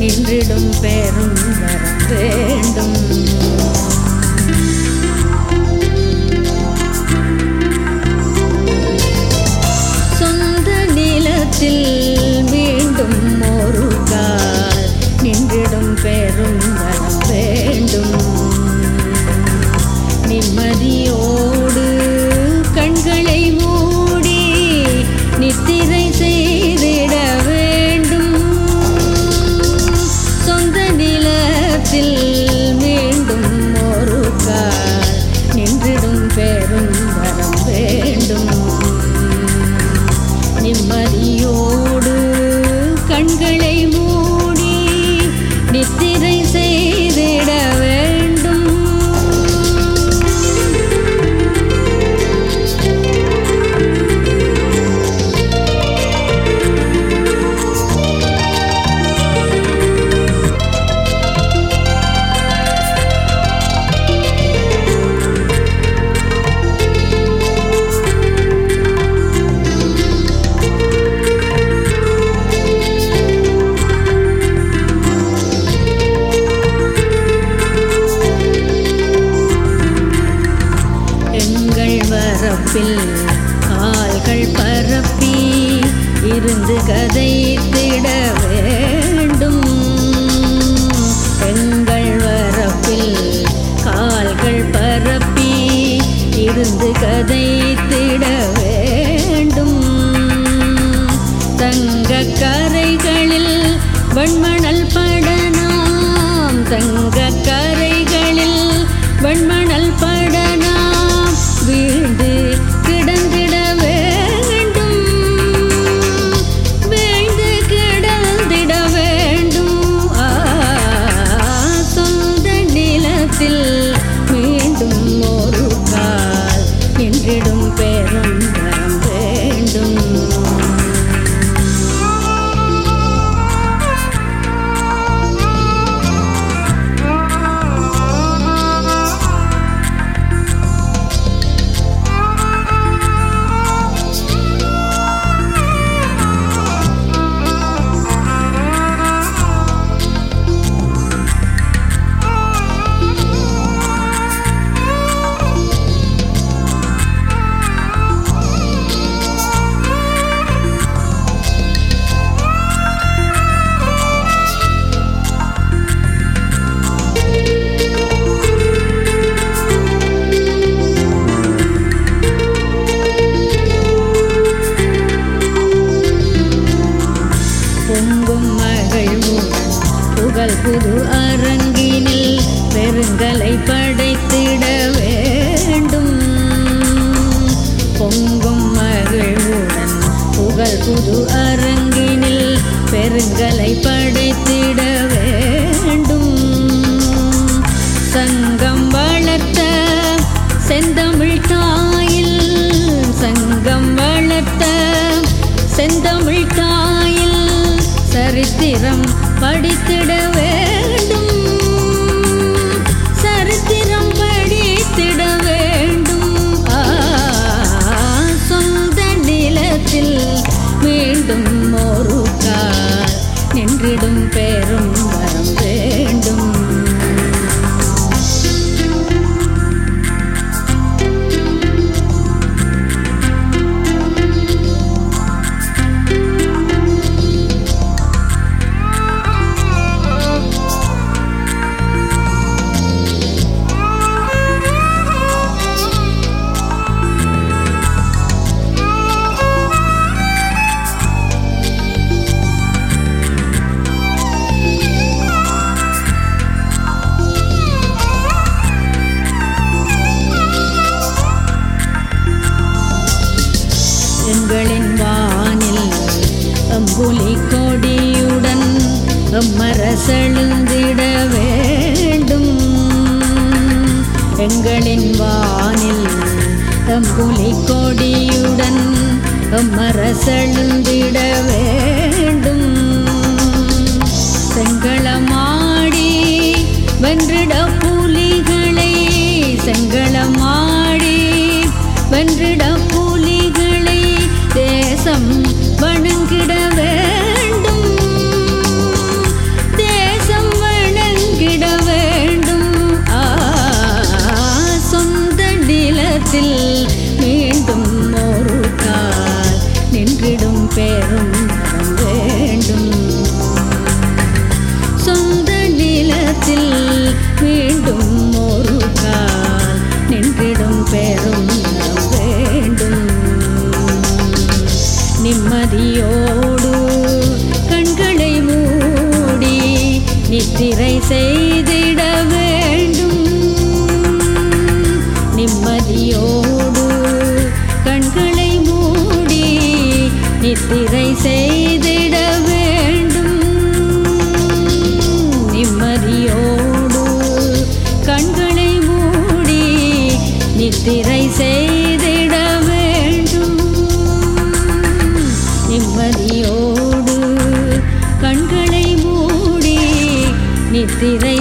நின்றிடும் பெரும் வரம் வேண்டும் சொந்த நிலத்தில் மீண்டும் ஒரு கால் நின்றிடும் பெரும் வரம் வேண்டும் நிம்மதியோடு கண்களை மூடி நித்திரை செய்திட வேண்டும் சொந்த நிலத்தில் மீண்டும் ஒரு கால் நின்றிடும் பெரும் வரம் வேண்டும் நிம்மதியோடு கண்களை மூடி நித்திரை செய்திட வேண்டும் எங்கள் வரப்பில் கால்கள் பரப்பி இருந்து கதைத்திட வேண்டும் எங்கள் வரப்பில் கால்கள் பரப்பி இருந்து கதைத்திட வேண்டும் தங்க கரைகளில் வன்மணல் படனாம் தங்க கரைகளில் வன்மணல் படனாம் வீழ்ந்து கிடந்திட வேண்டும் வீழ்ந்து கிடந்திட வேண்டும் ஆ, சொந்த நிலத்தில் மீண்டும் ஒரு கால் நின்றிடும் பெரும் வரம் வேண்டும் பொங்கும் மகிழ்வுடன் புகழ் புது அரங்கினில் பெருங்கலை படைத்திட வேண்டும் பொங்கும் மகிழ்வுடன் புகழ் புது அரங்கினில் பெருங்கலை படைத்திட வேண்டும் சங்கம் வளர்த்த செந்தமிழ் தாயில் சங்கம் வளர்த்த செந்தமிழ் தாயில் சரித்திரம் படித்திட வேண்டும் சரித்திரம் படித்திட வேண்டும் ஆ, சொந்த நிலத்தில் மீண்டும் ஒரு கால் நின்றிடும் பெரும் வரம் வேண்டும் எங்களின் வானில் அம்புலி கொடியுடன் அம்மரசெழுந்திட வேண்டும் எங்களின் வானில் அம்புலி கொடியுடன் அம்மரசெழுந்திட வேண்டும் செங்களமாடி வென்றிட புலிகளை செங்களமாடி வென்றிட புலிகளை தேசம் வணங்கிட வேண்டும் செய்திட வேண்டும் நிம்மதியோடு கண்களை மூடி நித்திரை செய்திட வேண்டும் நிம்மதியோடு கண்களை மூடி நித்திரை செய்திட வேண்டும் நிம்மதியோடு கண்களை மூடி நித்திரை